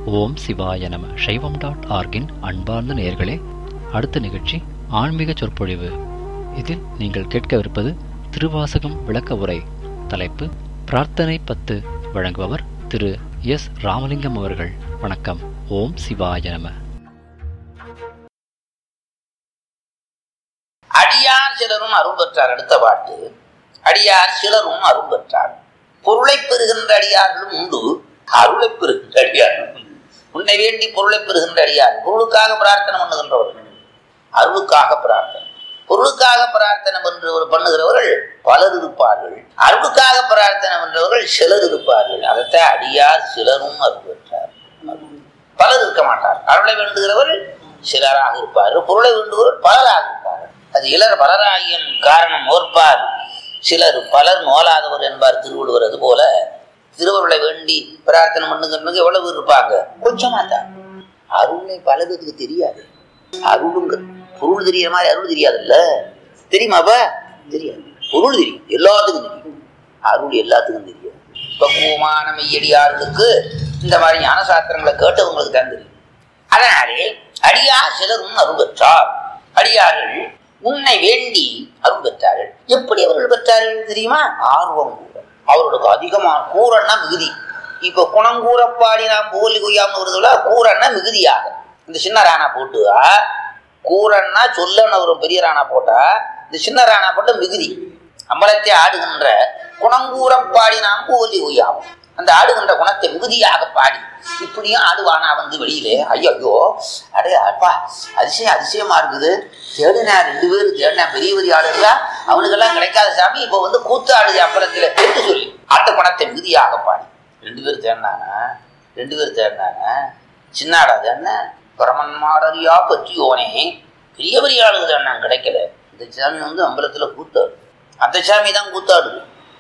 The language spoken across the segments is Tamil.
ஓம் சிவாய நம சைவம் டாட் ஆர்கின் அன்பார்ந்த நேயர்களே அடுத்த நிகழ்ச்சி ஆன்மீக சொற்பொழிவு இதில் நீங்கள் கேட்கவிருப்பது திருவாசகம் விளக்க உரை தலைப்பு பிரார்த்தனை பத்து வழங்குபவர் திரு எஸ் ராமலிங்கம் அவர்கள் வணக்கம் ஓம் சிவாய நம அடியார் சிலரும் அருள் பெற்றார் அடுத்த பாட்டு அடியார் சிலரும் அருள் பெற்றார் பொருளை பெறுகின்ற அடியார்களும் உண்டு அருளை பெறுகின்ற அடியார்களும் உண்டு உன்னை வேண்டி பொருளை பெறுகின்ற அடியார் பொருளுக்காக பிரார்த்தனை பண்ணுகின்றவர்கள் அருளுக்காக பிரார்த்தனை பொருளுக்காக பிரார்த்தனை பண்றவர் பண்ணுகிறவர்கள் பலர் இருப்பார்கள் அருளுக்காக பிரார்த்தனை பண்றவர்கள் சிலர் இருப்பார்கள் அதைத்தான் அடியார் சிலரும் அருள் பெற்றார் பலர் இருக்க மாட்டார் அருளை வேண்டுகிறவர்கள் சிலராக இருப்பார்கள் பொருளை வேண்டுகிறவர் பலராக இருப்பார்கள் அது இளர் பலராகிய காரணம் ஓர்ப்பார் சிலர் பலர் நோலாதவர் என்பார் திருவள்ளுவர் அது போல திருவருளை வேண்டி பிரார்த்தனை பண்ணுங்கிறவங்க எவ்வளவு இருப்பாங்க கொஞ்சமா தான் அருளை பல பேருக்கு தெரியாது அருளுங்க பொருள் தெரியற மாதிரி அருள் தெரியாதுல்ல தெரியுமாப்பா தெரியாது பொருள் தெரியும் எல்லாத்துக்கும் தெரியும் அருள் எல்லாத்துக்கும் தெரியும் பக்குவமான மெய்யடியார்களுக்கு இந்த மாதிரி ஞான சாஸ்திரங்களை கேட்டவங்களுக்கு தான் தெரியும் அதனாலே அடியார் சிலரும் அருள் பெற்றார் அடியார்கள் உன்னை வேண்டி அருள் பெற்றார்கள் எப்படி அவர்கள் பெற்றார்கள் தெரியுமா ஆர்வம் கூட அவர்களுக்கு அதிகமான கூறன்னா மிகுதி இப்ப குணங்கூறப்பாடி நாம் போலி கொய்யாமல் வருதுல கூறன்னா மிகுதியாக இந்த சின்ன ராணா போட்டு கூறன்னா சொல்லன்னு ஒரு பெரிய ராணா போட்டா இந்த சின்ன ராணா போட்ட மிகுதி அம்பலத்தை ஆடுகின்ற குணங்கூறப்பாடி நாம் போலி கொய்யாமல் அந்த ஆடுகின்ற குணத்தை மிகுதியாக பாடி இப்படியும் ஆடுவானா வந்து வெளியிலே ஐயோ அடே அப்பா அதிசயம் அதிசயமா இருக்குது தேடினா ரெண்டு பேரும் தேடினா பெரிய பெரிய ஆளுங்களா அவனுக்கெல்லாம் கிடைக்காத சாமி இப்போ வந்து கூத்து ஆடுது அம்பலத்தில் என்று சொல்லி அந்த குணத்தை மிகுதியாக பாடி ரெண்டு பேர் தேடினாங்க ரெண்டு பேர் தேடினாங்க சின்னாடா தேடின பரமன்மாடரியா பற்றியோனே பெரிய பெரிய ஆளுங்க தேடினாங்க கிடைக்கல இந்த சாமி வந்து அம்பலத்தில் கூத்தாடு அந்த சாமி தான் கூத்தாடுது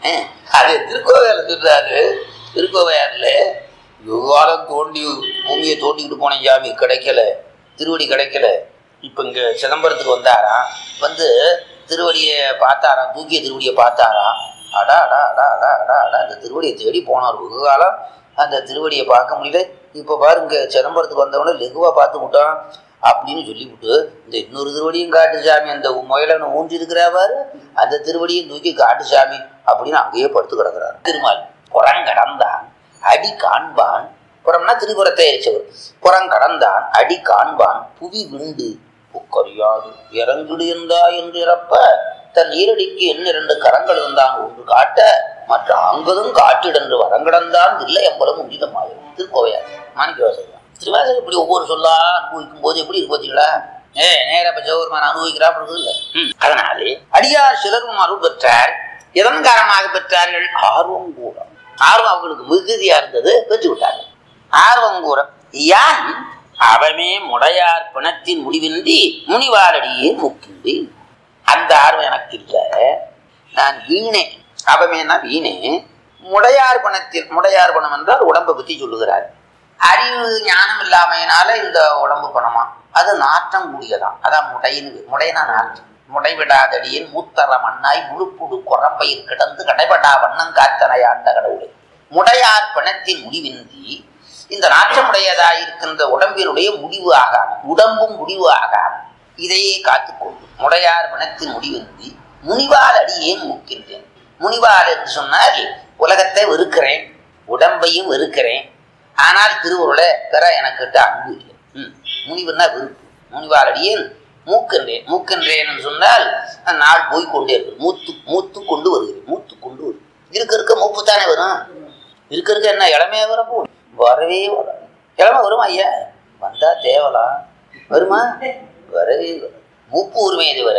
அது திருக்கோவையார் சொல்றாரு திருக்கோவையார்ல வெவ்வாரம் தோண்டி பூமியை தோண்டிக்கிட்டு போன ஜாமி கிடைக்கல திருவடி கிடைக்கல இப்போ இங்கே சிதம்பரத்துக்கு வந்தாராம் வந்து திருவடியை பார்த்தாராம் தூக்கிய திருவடியை பார்த்தாராம் அடா அடா அடா அடா அடா அடா அந்த திருவடியை தேடி போனார் வெகு காலம் அந்த திருவடியை பார்க்க முடியல இப்போ பாருங்க சிதம்பரத்துக்கு வந்தவொடனே லெகுவாக பார்த்து விட்டான் அப்படின்னு சொல்லிவிட்டு இந்த இன்னொரு திருவடியும் காட்டு சாமி அந்த முயலனை ஊஞ்சி இருக்கிறாரு அந்த திருவடியும் தூக்கி காட்டு சாமி அப்படின்னு அங்கேயே படுத்து கிடக்குறாரு திருமால் புறங்கடந்தான் அடி காண்பான் புறம்னா திருபுறத்தை எரிச்சவர் புறங்கடந்தான் அடி காண்பான் புவி விண்டு புக்கறியாது இறங்குடு இருந்தா என்று இறப்ப தன் ஈரடிக்கு என்ன இரண்டு கரங்கள் இருந்தான் ஒன்று காட்ட மற்ற அங்கதும் காட்டிடன்று வரங்கடந்தான் இல்லை எம்பலம் உண்டிதமாயும் திருக்கோவையார் மாணிக்க வாசகர் திருவாசகம் இப்படி ஒவ்வொரு சொல்லா அனுபவிக்கும் போது எப்படி இருக்கு பார்த்தீங்களா ஏ நேர பச்சவர்மான் அனுபவிக்கிறா இருக்குது இல்லை அதனாலே அடியார் சிலரும் அருள் பெற்றார் எதன் காரணமாக பெற்றார்கள் ஆர்வம் கூட ஆர்வம் அவங்களுக்கு மிகுதியா இருந்தது பெற்று விட்டார்கள் ஆர்வம் கூற யான் அவமே முடையார் பிணத்தின் முடிவின்றி முனிவாரடியே முக்கின்றி அந்த ஆர்வம் எனக்கு இல்லை நான் வீணே அவமேனா வீணே முடையார் பணத்தில் முடையார் பணம் என்றால் உடம்பை பற்றி சொல்லுகிறார் அறிவு ஞானம் இல்லாமையினால இந்த உடம்பு பணமா அது நாற்றம் கூடியதான் அதான் முடையின்னு முடைனா நாற்றம் முடைவிடாதடியின் மூத்தர மண்ணாய் முழுப்புடு குரம்பையில் கிடந்து கடைபடா வண்ணம் காத்தனை ஆண்ட கடவுளை முடையார் பிணத்தின் முடிவின்றி இந்த நாற்றமுடையதாய் இருக்கின்ற உடம்பினுடைய முடிவு ஆகாம உடம்பும் முடிவு ஆகாம இதையே காத்துக்கொண்டு முடையார் பிணத்தின் முடிவின்றி முனிவால் அடியேன் முக்கின்றேன் முனிவால் என்று சொன்னால் உலகத்தை வெறுக்கிறேன் உடம்பையும் வெறுக்கிறேன் ஆனால் திருவுருளை பெற எனக்கு அன்பு இல்லை முனிவர்னா வெறுப்பு முனிவால் அடியேன் மூக்கின்றேன் மூக்கின்றேன் சொன்னால் நாள் போய் கொண்டே இருக்கு மூத்து மூத்து கொண்டு வருகிறேன் மூத்து கொண்டு வரும் இருக்க இருக்க மூப்பு தானே வரும் இருக்க இருக்க என்ன இளமையா வரப்போ வரவே வர இளமை வருமா ஐயா வந்தா தேவலாம் வருமா வரவே வரும் மூப்பு உரிமையை தவிர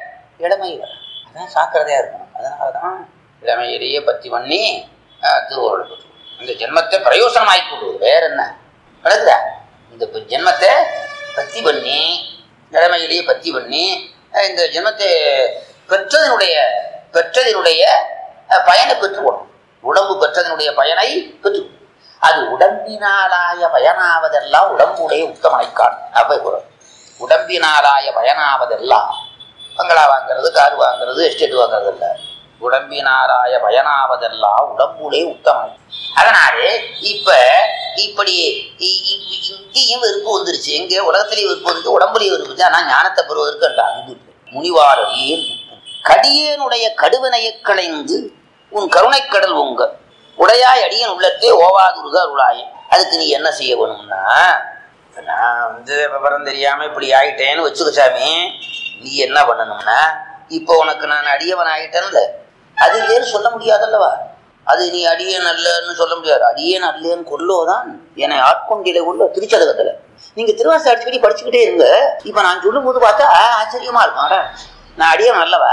இளமை வர அதான் சாக்கிரதையா இருக்கணும் அதனால தான் இளமையிலேயே பத்தி பண்ணி திருவுருள் பெற்று இந்த ஜென்மத்தை பிரயோசனமாக்கி கொள்வது வேற என்ன நடக்குதா இந்த ஜென்மத்தை பத்தி பண்ணி இளமையிலேயே பத்தி பண்ணி இந்த ஜென்மத்தை பெற்றதனுடைய பெற்றதனுடைய பயனை பெற்றுக்கொள்ளும் உடம்பு பெற்றதனுடைய பயனை பெற்று அது உடம்பினாலாய பயனாவதெல்லாம் உடம்புடைய உத்தமனைக்கான் அவை குரல் உடம்பினாலாய பயனாவதெல்லாம் பங்களா வாங்குறது கார் வாங்குறது எஸ்டேட் வாங்குறது இல்லை உடம்பினாராய பயனாவதெல்லாம் உடம்புலே உத்தமம் அதனாலே இப்ப இப்படி இ- இ- இங்கேயும் வெறுப்பு வந்துருச்சு எங்க உலகத்திலேயே வெறுப்பு வந்து உடம்புலயே வெறுப்பு வந்துச்சு. ஆனா ஞானத்தை பெறுவதற்கு அந்த அன்பு இல்லை. முனிவார் அடியேன் கடியேனுடைய கடுவினையை களைந்து உன் கருணைக் கடல் உங்க உடையாய் அடியன் உள்ளத்தே ஓவாதுருக அருளாயே அதுக்கு நீ என்ன செய்ய வேணும்னா இப்ப நான் வந்து விவரம் தெரியாம இப்படி ஆயிட்டேன்னு வச்சுக்க சாமி நீ என்ன பண்ணணும்னா இப்போ உனக்கு நான் அடியவன் ஆயிட்டேன்ல அது வேறு சொல்ல முடியாதல்லவா அது நீ அடியேன் அல்லன்னு சொல்ல முடியாது அடியேன் அல்லேன்னு கொல்லோதான் என்னை ஆட்கொண்டில உள்ள திருச்சதகத்துல நீங்க திருவாசை அடிச்சுக்கிட்டு படிச்சுக்கிட்டே இருங்க இப்ப நான் சொல்லும் போது பார்த்தா ஆச்சரியமா இருக்கும் அட, நான் அடியவன் அல்லவா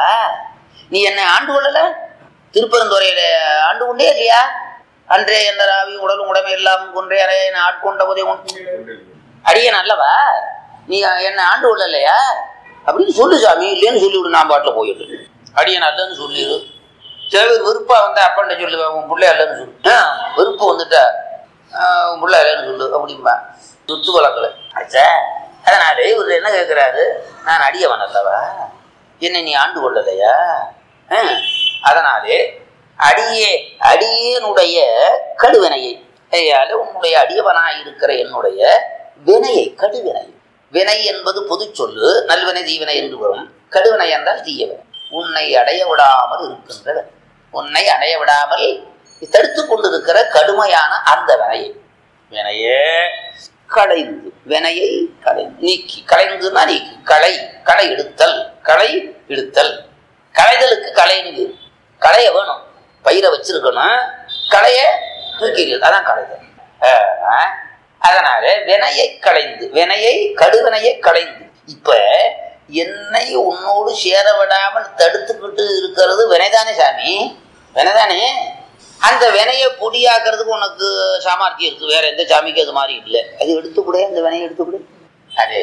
நீ என்னை ஆண்டு கொள்ளல திருப்பெருந்துறையில ஆண்டு கொண்டே இல்லையா அன்றே எந்த ராவி உடலும் உடமை எல்லாம் கொன்றே அறைய என்னை ஆட்கொண்ட போதே உன் அடியன் அல்லவா நீ என்னை ஆண்டு கொள்ளலையா அப்படின்னு சொல்லு சாமி இல்லைன்னு சொல்லி விடு நான் பாட்டில் போயிடு அடியன் அல்லன்னு சொல்லிடு சில பேர் வெறுப்பா வந்தா அப்பன்ட்ட சொல்லுவேன் உன் பிள்ளை அல்லன்னு சொல்லு ஆ, வெறுப்பு வந்துட்டா ஆ, உன் பிள்ளை அல்லன்னு சொல்லு அப்படிம்பா சொத்து வழக்கல ஆச்சா அதனால இவர் என்ன கேட்கிறாரு நான் அடியவன் அல்லவா என்னை நீ ஆண்டு கொள்ளலையா ஆ, அதனாலே அடியே அடியேனுடைய கடுவினையை ஐயால உன்னுடைய அடியவனாய் இருக்கிற என்னுடைய வினையை கடுவினை வினை என்பது பொது சொல்லு நல்வினை தீவினை என்று வரும் கடுவினை என்றால் தீயவன் உன்னை அடைய விடாமல் இருக்கின்றவன் உன்னை அடைய விடாமல் தடுத்து கொண்டிருக்கிற கடுமையான அந்த வினையை வினையே களைந்து வினையை களைந்து நீக்கி களைந்துன்னா நீக்கி களை களை எடுத்தல் களை எடுத்தல் களைதலுக்கு களைந்து களைய வேணும் பயிரை வச்சிருக்கணும் களைய தூக்கிடுது அதான் களைதல் ஆஹ், அதனால வினையை களைந்து வினையை கடுவினையை களைந்து இப்ப என்னை உன்னோடு சேர விடாமல் தடுத்துக்கிட்டு இருக்கிறது வினைதானே சாமி வினைதானே அந்த வினையை பொடியாக்குறதுக்கு உனக்கு சாமர்த்தியம் இருக்கு வேற எந்த சாமிக்கும் அது மாதிரி இல்லை அது எடுத்துக்கூட அந்த வினையை எடுத்துக்கூட அது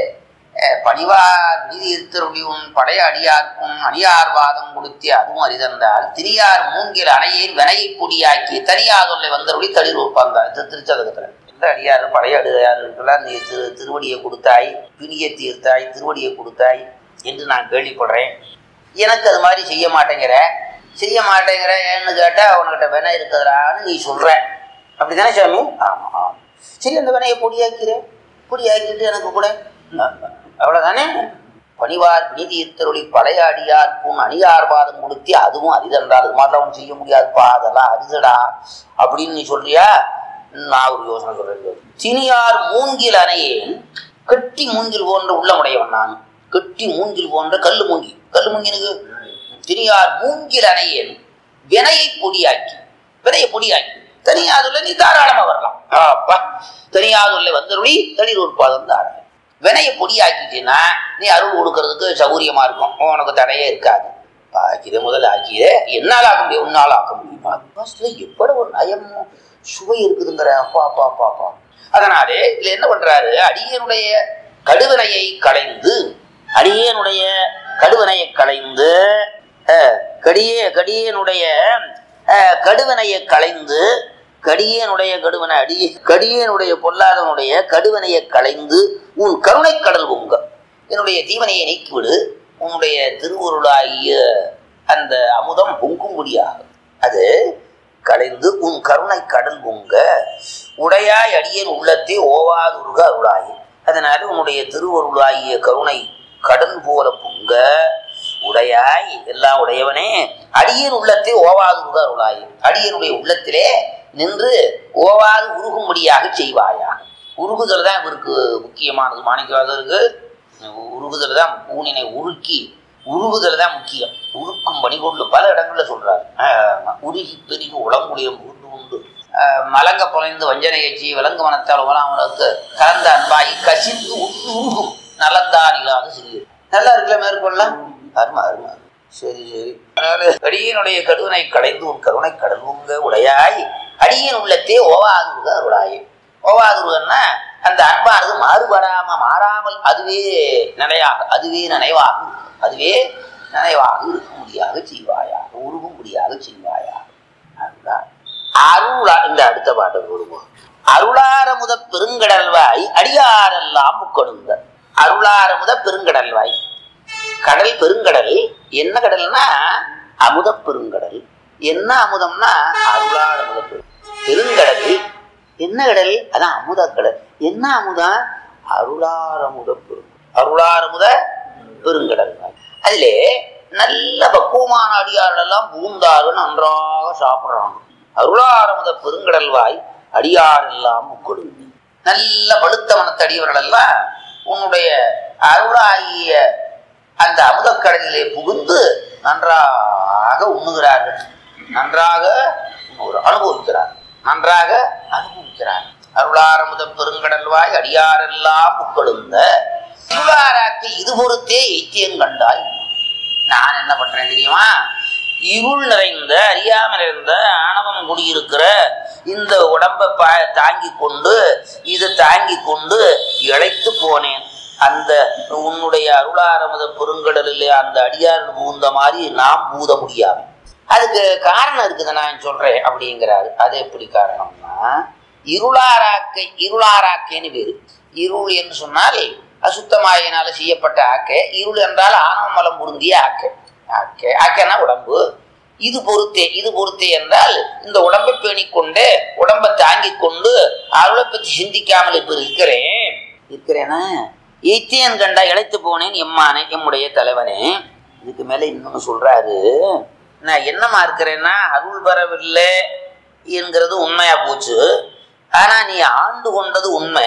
அஹ், பணிவார் நீதி இருத்தருடைய உன் பழைய அடியார்க்கும் அணியார்வாதம் கொடுத்தி அதுவும் அரிதந்தால் திரியார் மூங்கில் அணையில் வினையை பொடியாக்கி தனியாதொல்லை வந்தருடைய தளிர் உட்பார்ந்தார் இது திருச்சதகத்தில் எந்த அடியார் பழைய அடியாருக்கெல்லாம் நீ திரு திருவடியை கொடுத்தாய் பிணியை தீர்த்தாய் திருவடியை கொடுத்தாய் என்று நான் கேள்விப்படுறேன் எனக்கு அது மாதிரி செய்ய மாட்டேங்கிற செய்ய மாட்டேங்கிற ஏன்னு கேட்டா உனக்கிட்ட வினை இருக்குதுடான்னு நீ சொல்ற அப்படிதானே சாமி ஆமா ஆமா சரி அந்த வினையை பொடியாக்கிறேன் பொடியாக்கிட்டு எனக்கு கூட அவ்வளவுதானே பணிவார் நீதி இத்தருளி பழைய அடியார் புண் அணியார் பாதம் கொடுத்தி அதுவும் அரிதென்றால் அது மாதிரிலாம் அவன் செய்ய முடியாதுப்பா அதெல்லாம் அரிதடா அப்படின்னு நீ சொல்றியா நான் ஒரு யோசனை சொல்றேன் தினியார் மூங்கில் அணையேன் கட்டி மூங்கில் போன்ற உள்ளமுடையவன் நான் கட்டி மூங்கில் போன்ற கல்லு மூங்கி கல்லு மூங்கினுக்கு தினியார் மூங்கில் அணையேன் வினையை பொடியாக்கி வினையை பொடியாக்கி தனியாதுள்ள நீ தாராளமா வரலாம் அப்பா தனியாதுள்ள வந்தருளி தளிர் உட்பாதம் தாராளம் வினையை பொடியாக்கிட்டீன்னா நீ அருள் கொடுக்கறதுக்கு சௌகரியமா இருக்கும் உனக்கு தடையே இருக்காது ஆக்கிதே முதல்ல ஆக்கிதே என்னால் ஆக்க முடியும் உன்னால் ஆக்க முடியுமா ஃபர்ஸ்ட்ல எப்படி ஒரு நயம் சுவை இருக்குதுங்கிற அப்பா அப்பா அப்பா அப்பா அதனாலே இதுல என்ன பண்றாரு அடியனுடைய கடுவினையை களைந்து அடியனுடைய கடுவினையை களைந்து அஹ், கடியே கடியனுடைய அஹ், கடுவினையை களைந்து கடியனுடைய கடுவனை அடி கடியனுடைய பொல்லாதவனுடைய கடுவனையை களைந்து உன் கருணை கடல் உங்க என்னுடைய தீவனையை நீக்கிவிடு உன்னுடைய திருவுருளாகிய அந்த அமுதம் பொங்கும்படியாகும் அது களைந்து உன் கருணை கடல் பொங்க உடையாய் அடியேன் உள்ளத்தே ஓவாதுருக அருளாயி அதனால உன்னுடைய திருவருளாகிய கருணை கடல் போல பொங்க உடையாய் எல்லாம் உடையவனே அடியேன் உள்ளத்தே ஓவாதுருக அருளாயி அடியனுடைய உள்ளத்திலே நின்று ஓவாது உருகும்படியாக செய்வாயா உருகுதல் தான் இவருக்கு முக்கியமானது மாணிக்கவாதருக்கு உருகுதல் தான் ஊனினை உருக்கி உருகுதல் தான் முக்கியம் உருக்கும் பணி கொண்டு பல இடங்கள்ல சொல்றாரு ஆஹ் உருகி பெருகி உளங்குளியம் உண்டு உண்டு ஆஹ் மலங்க புலைந்து வஞ்சனை எச்சி விலங்கு மனத்தால் உலாமலுக்கு கலந்த அன்பாகி கசிந்து உண்டு உருகும் நலந்தானிலாத சிறிய நல்லா இருக்குல்ல மேற்கொள்ள அருமா அருமா சரி சரி அதனால அடியனுடைய கடுவனை கடைந்து உன் கருணை கடல்வுங்க உடையாய் அடியன் உள்ளத்தே ஓவாதுருக அருளாயே ஓவாதுருகன்னா அந்த அன்பானது மாறுபடாம மாறாமல் அதுவே நிலையாக அதுவே நினைவாக அதுவே நினைவாக இருக்கும்படியாக செய்வாயாக உருகும்படியாக செய்வாயாக அதுதான் அருளா இந்த அடுத்த பாட்டை கூறுவோம் அருளாரமுத பெருங்கடல்வாய் அடியாரெல்லாம் முக்கொடுங்க அருளாரமுத பெருங்கடல்வாய் கடல் பெருங்கடல் என்ன கடல்னா அமுத பெருங்கடல் என்ன அமுதம்னா அருளார் அமுத பெரு பெருங்கடல் என்ன கடல் அதான் அமுத கடல் என்ன அமுதம் அருளார் அமுத பெரு அருளார் அமுத பெருங்கடல் அதிலே நல்ல பக்குவமான அடியார்கள் எல்லாம் பூந்தாறு நன்றாக சாப்பிடுறாங்க அருளாரமுத பெருங்கடல் வாய் அடியார் எல்லாம் கொடுங்க நல்ல பழுத்த மனத்தடியவர்கள் எல்லாம் உன்னுடைய அருளாகிய அந்த அமுதக்கடலிலே புகுந்து நன்றாக உண்ணுகிறார்கள் நன்றாக உண்ணுகிறார், அனுபவிக்கிறார் நன்றாக அனுபவிக்கிறார் அருளாரமுத பெருங்கடல்வாய் அடியாரெல்லாம் புக்கொழுந்த இருளாராக்கு இது பொறுத்தே எய்த்தியங்கண்டாய் நான் என்ன பண்றேன் தெரியுமா இருள் நிறைந்த அறியாம நிறைந்த ஆணவம் குடியிருக்கிற இந்த உடம்பை பா தாங்கி கொண்டு இதை தாங்கி கொண்டு இழைத்து போனேன் அந்த உன்னுடைய அருளாரமத பெருங்கடலில் அந்த அடியார் பூந்த மாதிரி நாம் பூத முடியாது அதுக்கு காரணம் இருக்குது நான் சொல்றேன் அப்படிங்கிறாரு அது எப்படி காரணம்னா இருளாராக்கை இருளாராக்கைன்னு பேரு இருள் என்று சொன்னால் அசுத்தமாயினால செய்யப்பட்ட ஆக்கை இருள் என்றால் ஆணவ மலம் பொருந்திய ஆக்கை ஆக்கை ஆக்கைனா உடம்பு இது பொறுத்தே இது பொறுத்தே என்றால் இந்த உடம்பை பேணிக்கொண்டு உடம்பை தாங்கி கொண்டு அருளை பற்றி சிந்திக்காமல் இப்ப இருக்கிறேன் இருக்கிறேனா எய்த்தேன் கண்டா இழைத்து போனேன் எம்மானே எம்முடைய தலைவனே இதுக்கு மேல இன்னொன்னு சொல்றாரு நான் என்னமா இருக்கிறேன்னா அருள் பெறவில்லை என்கிறது உண்மையா போச்சு ஆனா நீ ஆண்டு கொண்டது உண்மை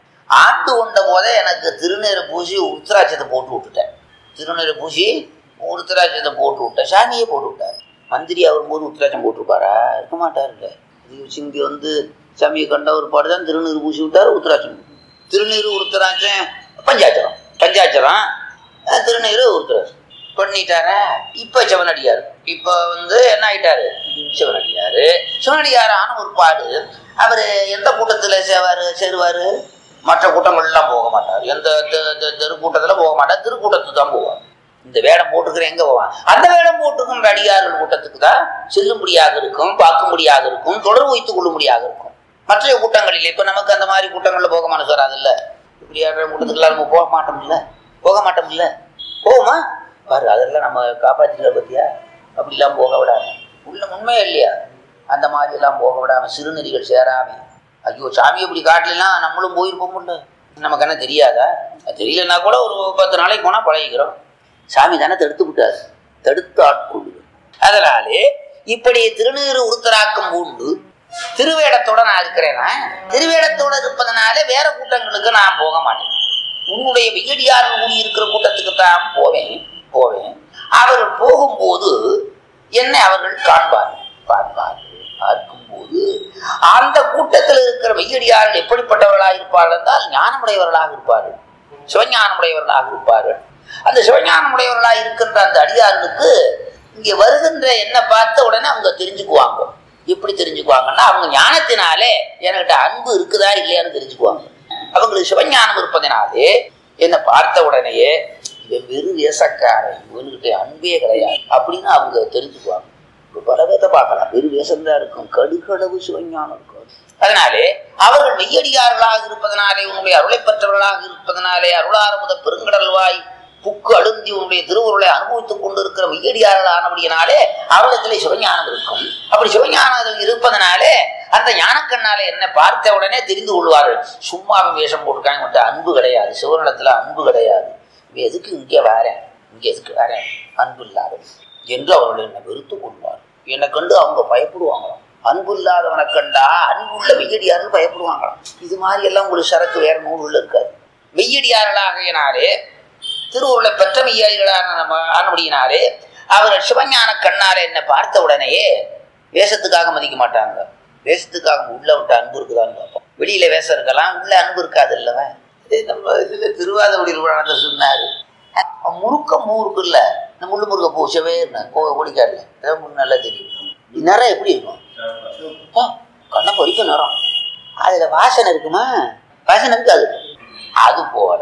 ஆண்டு கொண்ட போதே எனக்கு திருநீரை பூசி உருத்திராட்சத்தை போட்டு விட்டுட்டேன் திருநீரை பூசி உருத்திராட்சத்தை போட்டு விட்டேன் சாமியே போட்டு விட்டார் மந்திரி அவர் போது உருத்திராட்சம் போட்டிருப்பாரா இருக்க மாட்டார் இல்லை இங்கே வந்து சாமியை கண்ட ஒரு பாடு தான் திருநீர் பூசி விட்டாரு உருத்திராட்சம் திருநீர் உருத்திராட்சம் பஞ்சாச்சரம் பஞ்சாச்சரம் அஹ் திருநீர் உருத்திராட்சம் பண்ணிட்டாரா இப்ப சிவனடியார் இப்ப வந்து என்ன ஆயிட்டாரு சிவனடியாரு சிவனடியார் ஆன ஒரு பாடு அவரு எந்த கூட்டத்துல சேவாரு சேருவாரு மற்ற கூட்டங்கள்லாம் போக மாட்டார் எந்த தெ- தெ- தெருக்கூட்டத்துல போக மாட்டார் திருக்கூட்டத்துக்கு தான் போவார் இந்த வேடம் போட்டுக்கிற எங்க போவான் அந்த வேடம் போட்டுக்கின்ற அடியார்கள் கூட்டத்துக்கு தான் செல்லும்படியாக இருக்கும் பார்க்கும்படியாக இருக்கும் தொடர்பு வைத்துக் கொள்ளும்படியாக இருக்கும் மற்ற கூட்டங்களில் இப்ப நமக்கு அந்த மாதிரி கூட்டங்கள்ல போக மனசு வராது இல்ல இப்படி ஆடுற கூட்டத்துக்குலாம் நம்ம போக மாட்டோம் இல்ல போக மாட்டோம் இல்ல போகுமா பாரு அதெல்லாம் நம்ம காப்பாத்திக்கல பத்தியா அப்படிலாம் போக விடாம உள்ள உண்மையா இல்லையா அந்த மாதிரி எல்லாம் போக விடாம சிறுநெறிகள் சேராம ஐயோ சாமி இப்படி காட்டலாம் நம்மளும் போயிருப்போம்ல நமக்கு என்ன தெரியாதா அது தெரியலன்னா கூட ஒரு பத்து நாளைக்கு போனா பழகிக்கிறோம் சாமி தானே தடுத்து விட்டாரு தடுத்து ஆட்கொள்ளுது அதனாலே இப்படி திருநீறு உருத்தராக்கம் பூண்டு திருவேடத்தோட நான் இருக்கிறேன்னா திருவேடத்தோட இருப்பதனால வேற கூட்டங்களுக்கு நான் போக மாட்டேன் உன்னுடைய வெகுடியார்கள் கூடி இருக்கிற கூட்டத்துக்கு தான் போவேன் போவேன் அவர்கள் போகும்போது என்னை அவர்கள் காண்பார்கள் பார்ப்பார்கள் பார்க்கும்போது அந்த கூட்டத்தில் இருக்கிற வெய்யடியார்கள் எப்படிப்பட்டவர்களாக இருப்பார்கள் என்றால் ஞானமுடையவர்களாக இருப்பார்கள் சிவஞானமுடையவர்களாக இருப்பார்கள் அந்த சிவஞானமுடையவர்களாக இருக்கின்ற அந்த அடியார்களுக்கு இங்கே வருகின்ற என்ன பார்த்த உடனே அவங்க தெரிஞ்சுக்குவாங்க எப்படி தெரிஞ்சுக்குவாங்கன்னா அவங்க ஞானத்தினாலே என்கிட்ட அன்பு இருக்குதா இல்லையான்னு தெரிஞ்சுக்குவாங்க அவங்களுக்கு சிவஞானம் இருப்பதனாலே என்னை பார்த்த உடனேயே இவன் வெறும் வேசக்காரன் இவனுக்கிட்ட அன்பே கிடையாது அப்படின்னு அவங்க தெரிஞ்சுக்குவாங்க இப்ப பல பேர்த்த பார்க்கலாம் வெறும் வேஷம்தான் இருக்கும் கடுகளவு சிவஞானம் இருக்கும் அதனாலே அவர்கள் மெய்யடியார்களாக இருப்பதனாலே உன்னுடைய அருளை பெற்றவர்களாக இருப்பதனாலே அருளாரமுத பெருங்கடல்வாய் புக்கு அழுந்தி உன்னுடைய திருவுருளை அனுபவித்துக் கொண்டிருக்கிற மெய்யடியார்கள் ஆனபடியினாலே அவரிடத்திலே சிவஞானம் இருக்கும் அப்படி சிவஞானம் இருப்பதனாலே அந்த ஞானக்கண்ணாலே என்ன பார்த்த உடனே தெரிந்து கொள்வார்கள் சும்மா அவன் வேஷம் போட்டிருக்காங்க மட்டும் அன்பு கிடையாது சிவனிடத்துல அன்பு கிடையாது இவன் எதுக்கு இங்கே வரேன் இங்க எதுக்கு வரேன் அன்பு இல்லாதவன் என்று அவர்கள் என்னை வெறுத்து கொள்வார் என்னை கண்டு அவங்க பயப்படுவாங்களாம் அன்பு இல்லாதவனை கண்டா அன்புள்ள வெய்யடியார்கள் பயப்படுவாங்களாம் இது மாதிரி எல்லாம் உங்களுக்கு சரக்கு வேற நூல்கள் இருக்காது வெய்யடியார்களாகையினாலே திருவுருளை பெற்ற மெய்யாளிகளான நம்ம ஆனபடியினாலே அவர்கள் சிவஞான கண்ணாலே என்னை பார்த்த உடனேயே வேஷத்துக்காக மதிக்க மாட்டாங்க வேஷத்துக்காக உள்ள விட்டு அன்பு இருக்குதான்னு பார்ப்போம் வெளியில வேஷம் இருக்கலாம் உள்ள அன்பு இருக்காது இல்லவ நம்ம இதுல திருவாதிரி புராணத்தை சொன்னாரு அஹ் முறுக்க மூ இருக்குல்ல இந்த முள்ளு முருக பூ செவேர்னு கோ குடிக்காதுல அதான் முன்னு நல்லா தெரியும் நிறம் எப்படி இருக்கும் அப்பா, கண்ணை பொறிக்க நிறம் அதுல வாசனை இருக்குமா வாசனை இருக்காது அது போல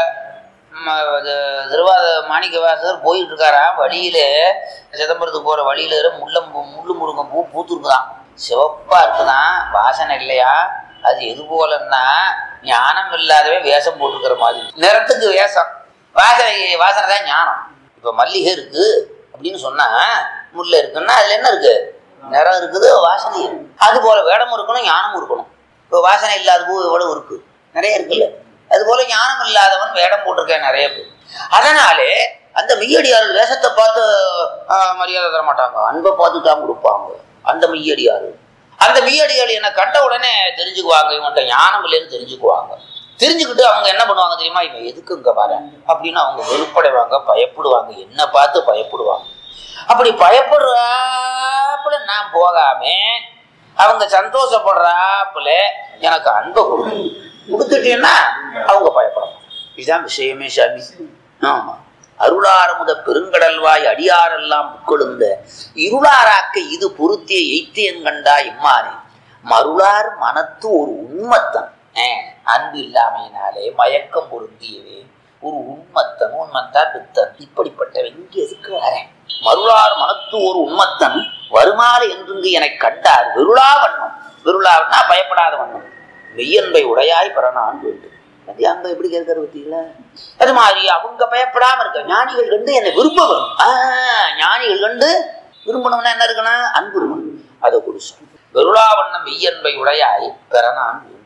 ம, இது திருவாத மாணிக்க வாசகர் போயிட்டு இருக்காராம் வழியில சிதம்பரத்துக்கு போற வழியில முள்ள முள்ளு முருங்கன் பூ பூத்துருக்குதான் சிவப்பா இருக்குதான் வாசனை இல்லையா அது எது போலன்னா ஞானம் இல்லாதவே வேஷம் போட்டுக்கிற மாதிரி நிறத்துக்கு வேஷம் வாசனை வாசனை தான் ஞானம் இப்ப மல்லிகை இருக்கு அப்படின்னு சொன்னா முல்லை இருக்குன்னா அதுல என்ன இருக்கு நிறம் இருக்குது வாசனை இருக்கு அது போல வேடமும் இருக்கணும் ஞானமும் இருக்கணும் இப்போ வாசனை இல்லாத பூ எவ்வளவு இருக்கு நிறைய இருக்குல்ல அது போல ஞானம் இல்லாதவன் வேடம் போட்டிருக்கேன் நிறைய பேர் அதனாலே அந்த மெய்யடியார்கள் வேஷத்தை பார்த்து ஆஹ், மரியாதை தர மாட்டாங்க அன்பை பார்த்து தான் கொடுப்பாங்க அந்த மெய்யடியார்கள் அந்த மெய்யடியாள் என்னை கண்ட உடனே தெரிஞ்சுக்குவாங்க இவன்கிட்ட ஞானம் இல்லைன்னு தெரிஞ்சுக்குவாங்க தெரிஞ்சுக்கிட்டு அவங்க என்ன பண்ணுவாங்க தெரியுமா இவன் எதுக்கு இங்க வரேன் அப்படின்னு அவங்க வெறுப்படைவாங்க பயப்படுவாங்க என்ன பார்த்து பயப்படுவாங்க அப்படி பயப்படுறாப்புல நான் போகாம அவங்க சந்தோஷப்படுறாப்புல எனக்கு அன்பை கொடு கொடுத்துட்டேன்னா அவங்க பயப்படணும் இதுதான் விஷயமே சாமி ஆமா அருளாரமுத பெருங்கடல்வாய் அடியாரெல்லாம் புக்கொழுந்த இருளாராக்க இது பொருத்திய எய்த்தியன் கண்டா இம்மானே மருளார் மனத்து ஒரு உண்மத்தன் ஆஹ், அன்பு இல்லாமையினாலே மயக்கம் பொருந்தியவே ஒரு உண்மத்தன் உண்மத்தான் பித்தன் இப்படிப்பட்டவன் இங்க எதுக்கு வரேன் மருளார் மனத்து ஒரு உண்மத்தன் வருமாறு என்றுங்கு எனக் கண்டார் வெருளா வண்ணம் வெருளாவன்னா பயப்படாத வண்ணம் மெய்யன்பை உடையாய் பிறனான் வேண்டும் அது அங்க எப்படி கேட்கறது பத்தீங்களா அது மாதிரி அவங்க பயப்படாம இருக்க ஞானிகள் கண்டு என்னை விரும்ப வரும் ஆஹ், ஞானிகள் கண்டு விரும்பணும்னா என்ன இருக்கணும் அன்பு இருக்கணும் அதை குடிச்சு வெருளாவண்ணம் மெய்யன்பை உடையாய் பிறனான் வேண்டும்